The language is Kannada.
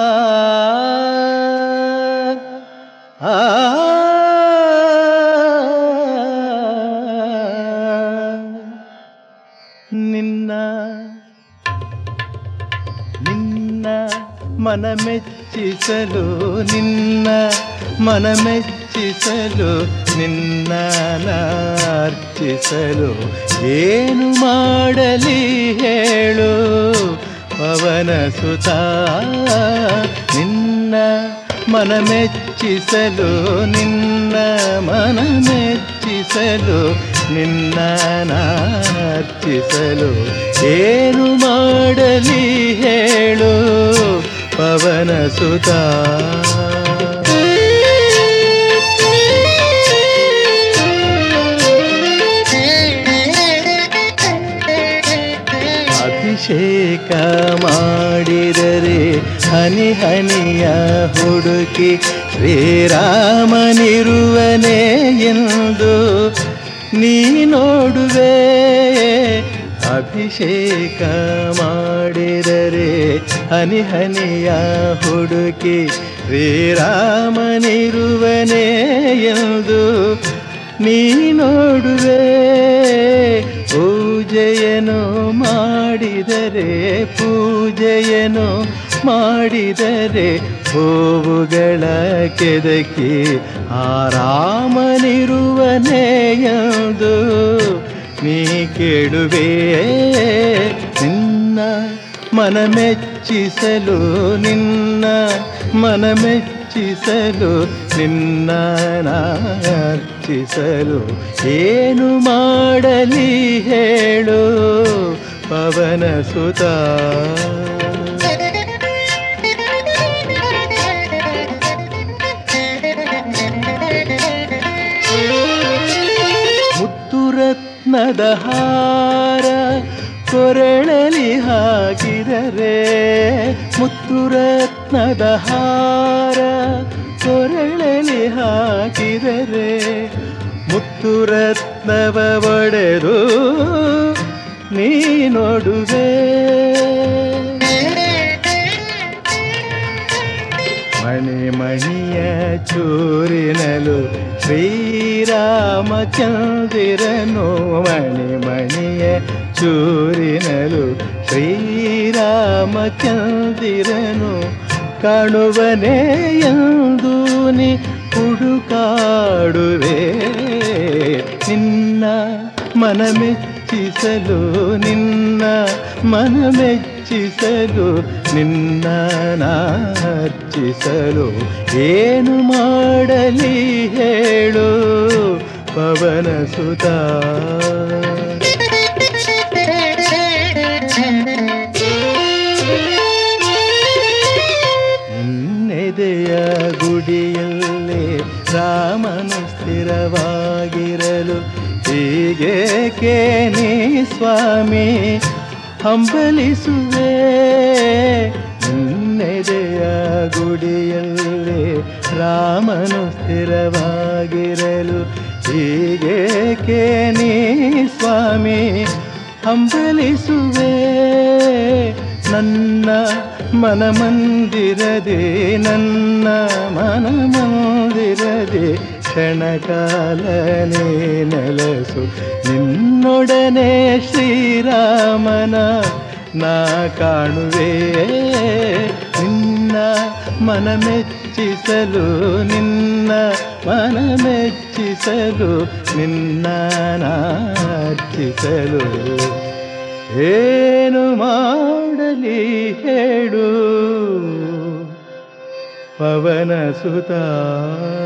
ಆ ನಿನ್ನ ನಿನ್ನ ಮನ ಮೆಚ್ಚಿಸಲು ನಿನ್ನ ಮನ ಮೆಚ್ಚಿಸಲು ನಿನ್ನ ಅರ್ಚಿಸಲು ಏನು ಮಾಡಲಿ ಹೇಳು ಪವನ ಸುತ ನಿನ್ನ ಮನ ಮೆಚ್ಚಿಸಲು ನಿನ್ನ ಮನ ಮೆಚ್ಚಿಸಲು ನಿನ್ನ ಅರ್ಚಿಸಲು ಏನು ಮಾಡಲಿ ಹೇಳು ಪವನ ಸುತ ಅಭಿಷೇಕ ಮಾಡಿದರೆ ಹನಿ ಹನಿಯ ಹುಡುಕಿ ಶ್ರೀರಾಮನಿರುವನೇ ಎಂದು ನೀ ನೋಡುವೆ ಅಭಿಷೇಕ ಮಾಡಿದರೆ ಹನಿ ಹನಿಯ ಹುಡುಕಿ ಶ್ರೀರಾಮನಿರುವನೇ ಎಂದು ನೀ ನೋಡುವೆ ಪೂಜೆಯನ್ನು ಮಾಡಿದರೆ ಪೂಜೆಯನ್ನು ಮಾಡಿದರೆ ಹೂವುಗಳ ಕೆದಕಿ ಆರಾಮನಿರುವನೇ ಎಂದು ನೀ ಕೇಳುವೆ ನಿನ್ನ ಮನ ಮೆಚ್ಚಿಸಲು ನಿನ್ನ ಮನ ಮೆಚ್ಚಿಸಲು ನಿನ್ನ ಅರ್ಚಿಸಲು ಏನು ಮಾಡಲಿ ಹೇಳು ಪವನ ಸುತ ಮುತ್ತು ರತ್ನದ ಹಾರ ಕೊರಳಲಿ ಹಾಕಿದರೆ ಮುತ್ತು ರತ್ನದ ಹಾರ ಕೊರಳಲಿ ಹಾಕಿದರೆ ಮುತ್ತು ರತ್ನವ ಒಡೆದು ನೀ ನೋಡುವೆ ಮಣಿ ಮಣಿಯ ಚೂರಿನಲು ಶ್ರೀರಾಮಚಂದಿರನು ಮಣಿ ಮಣಿಯ ಚೂರಿನಲು ಶ್ರೀರಾಮಚಂದಿರನು ಕಾಣುವನೇ ಎಂದು ನೀ ಹುಡುಕಾಡುವೆ ನಿನ್ನ ಮನ ಮೆಚ್ಚಿಸಲು ನಿನ್ನ ಮನ ಮೆಚ್ಚಿಸಲು ನಿನ್ನ ನಾರ್ಚಿಸಲು ಏನು ಮಾಡಲಿ ಹೇಳು ಪವನ ಸುತ ನಿನ್ನೆದೆಯ ಗುಡಿಯಲ್ಲೇ ರಾಮನು ಸ್ಥಿರವಾಗಿರಲು ಹೀಗೇಕೆ ನೀ ಸ್ವಾಮಿ ಹಂಬಲಿಸುವೆ ನಿನ್ನೆದೆಯ ಗುಡಿಯಲ್ಲೇ ರಾಮನು ಸ್ಥಿರವಾಗಿರಲು ಹೀಗೇಕೆ ನೀ ಸ್ವಾಮಿ ಹಂಬಲಿಸುವೆ ನನ್ನ ಮನ ಮಂದಿರದೆ ನನ್ನ ಮನ ಮಂದಿರದೆ ಕ್ಷಣಕಾಲ ನೀ ನೆಲಸು ನಿನ್ನೊಡನೆ ಶ್ರೀರಾಮನ ನಾ ಕಾಣುವೆ ನಿನ್ನ ಮನ ಮೆಚ್ಚಿಸಲು ನಿನ್ನ ಮನ ಮೆಚ್ಚಿಸಲು ನಿನ್ನ ನಾರ್ಚಿಸಲು ಏನು ಮಾಡಲಿ ಹೇಳು ಪವನ ಸುತ